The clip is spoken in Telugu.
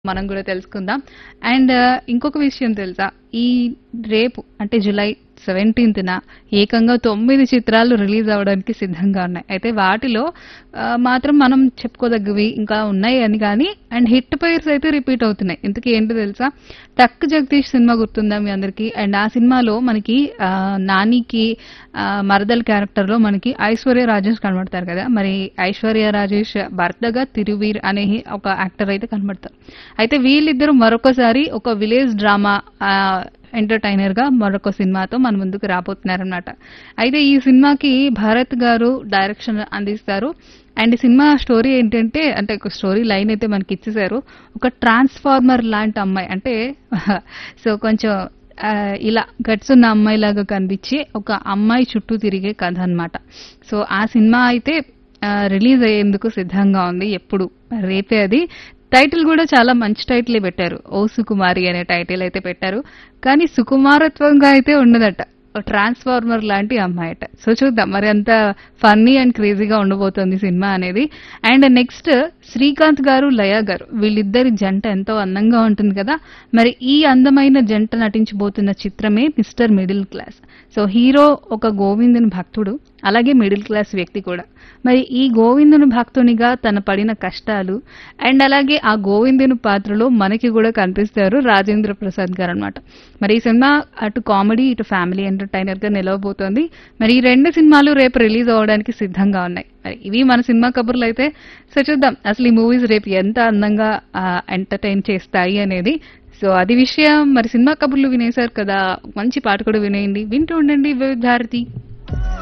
మనం కూడా తెలుసుకుందాం అండ్ ఇంకొక విషయం తెలుసా ఈ రేపు అంటే జూలై సెవెంటీన్త్న ఏకంగా తొమ్మిది చిత్రాలు రిలీజ్ అవ్వడానికి సిద్ధంగా ఉన్నాయి అయితే వాటిలో ఆ, మాత్రం మనం చెప్పుకోదగ్గవి ఇంకా ఉన్నాయి అని కానీ అండ్ హిట్ పైర్స్ అయితే రిపీట్ అవుతున్నాయి ఇంతకీ ఏంటో తెలుసా టక్ జగదీష్ సినిమా గుర్తుందా మీ అందరికి అండ్ ఆ సినిమాలో మనకి ఆ, నానికి ఆ, మరదల్ క్యారెక్టర్ లో మనకి ఐశ్వర్య రాజేష్ కనబడతారు కదా మరి ఐశ్వర్య రాజేష్ భర్తగా తిరువీర్ అనే ఒక యాక్టర్ అయితే కనబడతారు అయితే వీళ్ళిద్దరూ మరొకసారి ఒక విలేజ్ డ్రామా ఎంటర్టైనర్ గా మరొక సినిమాతో మన ముందుకు రాబోతున్నారన్నమాట అయితే ఈ సినిమాకి భారత్ గారు డైరెక్షన్ అందిస్తారు అండ్ ఈ సినిమా స్టోరీ ఏంటంటే అంటే ఒక స్టోరీ లైన్ అయితే మనకి ఇచ్చేసారు ఒక ట్రాన్స్ఫార్మర్ లాంటి అమ్మాయి అంటే సో కొంచెం ఆ, ఇలా గట్స్ ఉన్న అమ్మాయి లాగా కనిపించి ఒక అమ్మాయి చుట్టూ తిరిగే కథ అన్నమాట సో ఆ సినిమా అయితే రిలీజ్ అయ్యేందుకు సిద్ధంగా ఉంది ఎప్పుడు రేపే అది టైటిల్ కూడా చాలా మంచి టైటిలే పెట్టారు ఓ సుకుమారి అనే టైటిల్ అయితే పెట్టారు కానీ సుకుమారత్వంగా అయితే ఉండదట ట్రాన్స్ఫార్మర్ లాంటి అమ్మాయి అట సో చూద్దాం మరి అంత ఫన్నీ అండ్ క్రేజీగా ఉండబోతోంది సినిమా అనేది అండ్ నెక్స్ట్ శ్రీకాంత్ గారు లయ గారు వీళ్ళిద్దరి జంట ఎంతో అందంగా ఉంటుంది కదా మరి ఈ అందమైన జంట నటించబోతున్న చిత్రమే mister middle class so hero ఒక గోవిందుని భక్తుడు అలాగే మిడిల్ క్లాస్ వ్యక్తి కూడా మరి ఈ గోవిందుని భక్తునిగా తన పడిన కష్టాలు అండ్ అలాగే ఆ గోవిందుని పాత్రలో మనకి కూడా కనిపిస్తారు రాజేంద్ర ప్రసాద్ గారు అనమాట మరి ఈ సినిమా అటు కామెడీ ఇటు ఫ్యామిలీ ఎంటర్టైనర్ గా నిలవబోతోంది మరి ఈ రెండు సినిమాలు రేపు రిలీజ్ అవ్వడానికి సిద్ధంగా ఉన్నాయి మరి ఇవి మన సినిమా కబుర్లు అయితే సో చూద్దాం అసలు ఈ మూవీస్ రేపు ఎంత అందంగా ఎంటర్టైన్ చేస్తాయి అనేది సో అది విషయం మరి సినిమా కబుర్లు వినేశారు కదా మంచి పాట కూడా వినేయండి వింటూ ఉండండి వివిధ భారతి